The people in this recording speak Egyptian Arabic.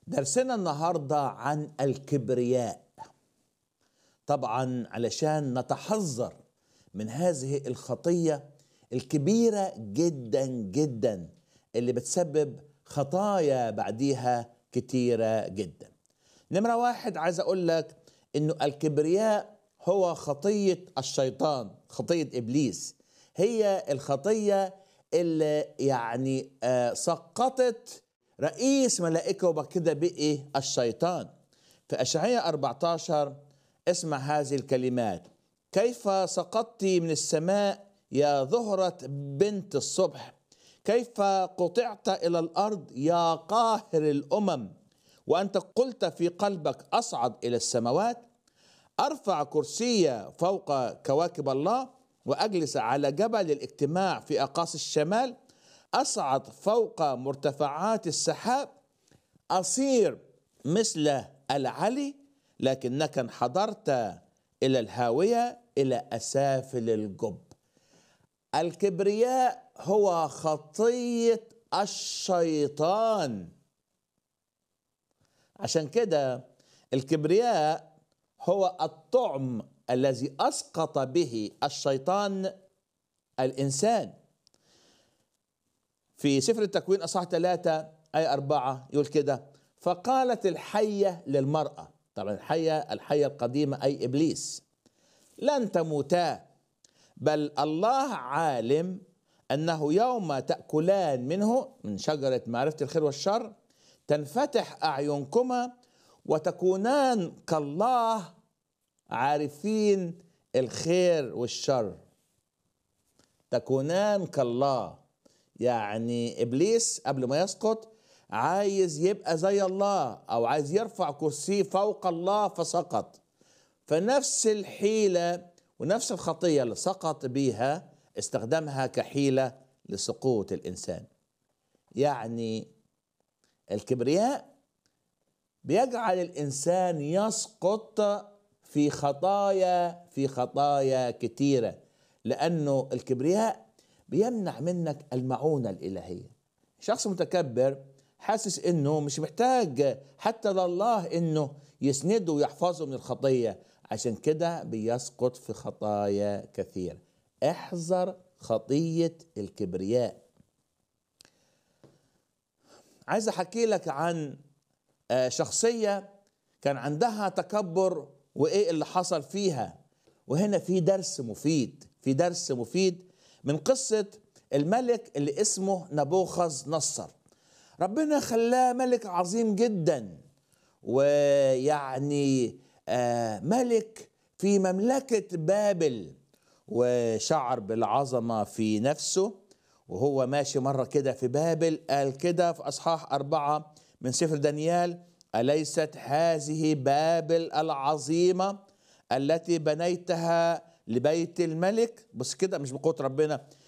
درسنا النهارده عن الكبرياء طبعا علشان نتحذر من هذه الخطيه الكبيره جدا جدا اللي بتسبب خطايا بعديها كتيره جدا نمره واحد عايز اقول لك انه الكبرياء هو خطيه الشيطان خطيه ابليس هي الخطيه اللي يعني آه سقطت رئيس ملائكه وبعد كده بقي الشيطان في اشعياء 14 اسمع هذه الكلمات كيف سقطت من السماء يا ظهرة بنت الصبح كيف قطعت إلى الأرض يا قاهر الأمم وأنت قلت في قلبك أصعد إلى السماوات أرفع كرسي فوق كواكب الله وأجلس على جبل الاجتماع في أقاصي الشمال أصعد فوق مرتفعات السحاب أصير مثل العلي لكنك انحدرت إلى الهاوية إلى أسافل الجب الكبرياء هو خطية الشيطان عشان كده الكبرياء هو الطعم الذي أسقط به الشيطان الإنسان في سفر التكوين أصح ثلاثة أي أربعة يقول كده فقالت الحية للمرأة طبعا الحية الحية القديمة أي إبليس لن تموتا بل الله عالم أنه يوم تأكلان منه من شجرة معرفة الخير والشر تنفتح أعينكما وتكونان كالله عارفين الخير والشر تكونان كالله يعني ابليس قبل ما يسقط عايز يبقى زي الله او عايز يرفع كرسيه فوق الله فسقط فنفس الحيله ونفس الخطيه اللي سقط بيها استخدمها كحيله لسقوط الانسان يعني الكبرياء بيجعل الانسان يسقط في خطايا في خطايا كتيره لانه الكبرياء بيمنع منك المعونه الالهيه شخص متكبر حاسس انه مش محتاج حتى لله انه يسنده ويحفظه من الخطيه عشان كده بيسقط في خطايا كثيره احذر خطيه الكبرياء عايز احكي لك عن شخصيه كان عندها تكبر وايه اللي حصل فيها وهنا في درس مفيد في درس مفيد من قصه الملك اللي اسمه نبوخذ نصر ربنا خلاه ملك عظيم جدا ويعني آه ملك في مملكة بابل وشعر بالعظمة في نفسه وهو ماشي مرة كده في بابل قال كده في أصحاح أربعة من سفر دانيال أليست هذه بابل العظيمة التي بنيتها لبيت الملك بس كده مش بقوة ربنا